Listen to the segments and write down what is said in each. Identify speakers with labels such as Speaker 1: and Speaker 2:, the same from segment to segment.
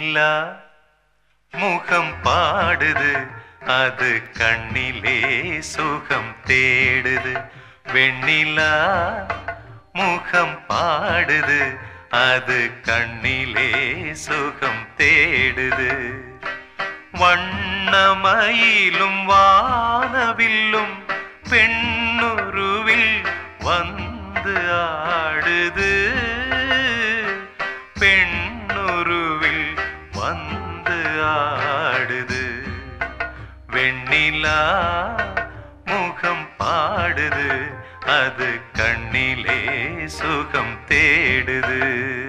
Speaker 1: வெண்ணிலா முகம் பாடுது அது கண்ணிலே சுகம் தேடுது வெண்ணிலா முகம் பாடுது அது கண்ணிலே சுகம் தேடுது வண்ணமயிலும் வானவில்லும் பெண்ணுருவில் வந்து ஆடுது பெண்ணுருவில் வந்து ஆடுது வெண்ணிலா முகம் பாடுது அது கண்ணிலே சுகம் தேடுது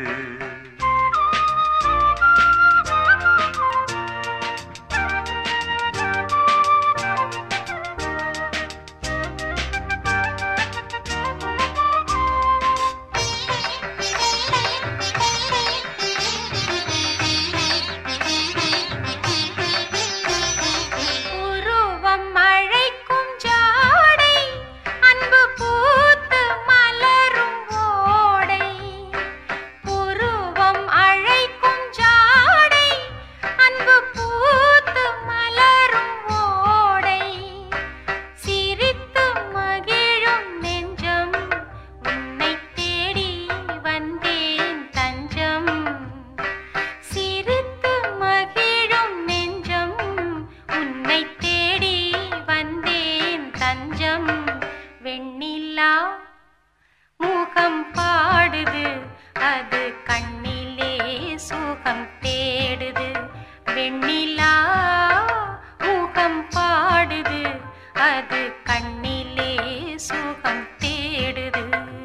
Speaker 2: உருவம் மழைக்கும் ஜாடை அன்பு பூத்து மலரும் ஓடை உருவம் அழைக்கும் ஜாடை அன்பு பூத்து மலரும் ஓடை சிரித்து மகிழும் நெஞ்சம் உன்னை தேடி வந்தேன் தஞ்சம் சிரித்து மகிழும் நெஞ்சம் உன்னை தேடி வந்தேன் தஞ்சம் வெண்ணிலா முகம் பாடுது அது கண்ணிலே சுகம் தேடுது வெண்ணிலா முகம் பாடுது அது கண்ணிலே சுகம் தேடுது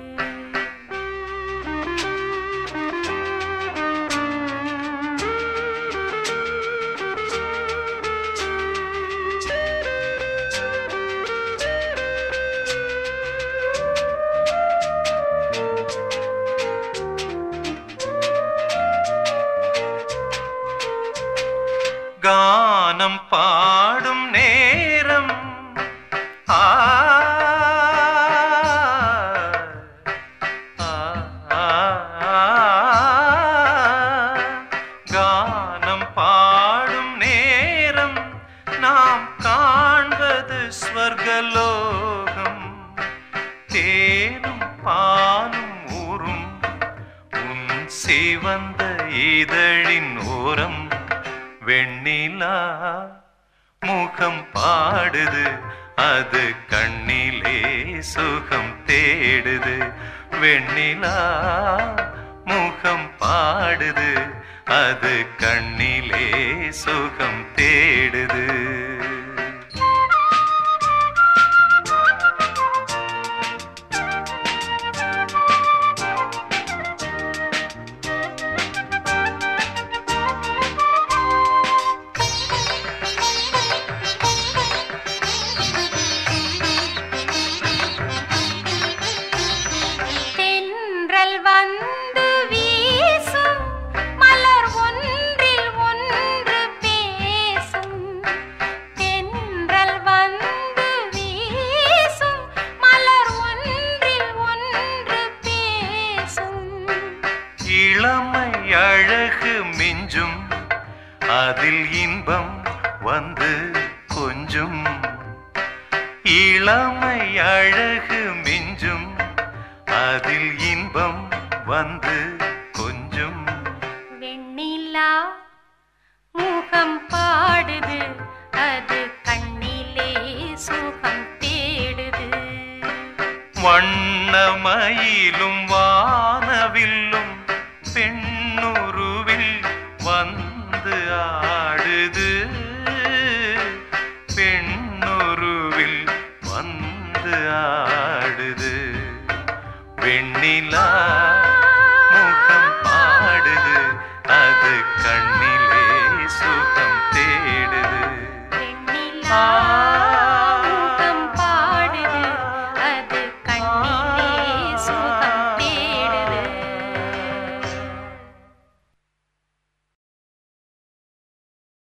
Speaker 1: கானம் பாடும் நேரம் ஆ ஆ, ஆ, ஆ. கானம் பாடும் நேரம் நாம் காண்பது ஸ்வர்கலோகம் தேனும் பாலும் ஊறும் உன் சிவந்த இதழின் ஓரம் வெண்ணிலா முகம் பாடுது அது கண்ணிலே சுகம் தேடுது வெண்ணிலா முகம் பாடுது அது கண்ணிலே சுகம் தேடுது
Speaker 2: தென்றல் வந்து வீசும் மலர் ஒன்றில் ஒன்று பேசும் தென்றல் வந்து வீசும் மலர் ஒன்றில் ஒன்று பேசும்
Speaker 1: இளமை அழகு மிஞ்சும் அதில் இன்பம் வந்து கொஞ்சும் இளமை அழகு மிஞ்சும் அதில் இன்பம் வந்து கொஞ்சும்
Speaker 2: வெண்ணிலா முகம் பாடுது அது கண்ணிலே சுகம் தேடுது
Speaker 1: வண்ணமயிலும் வானவில்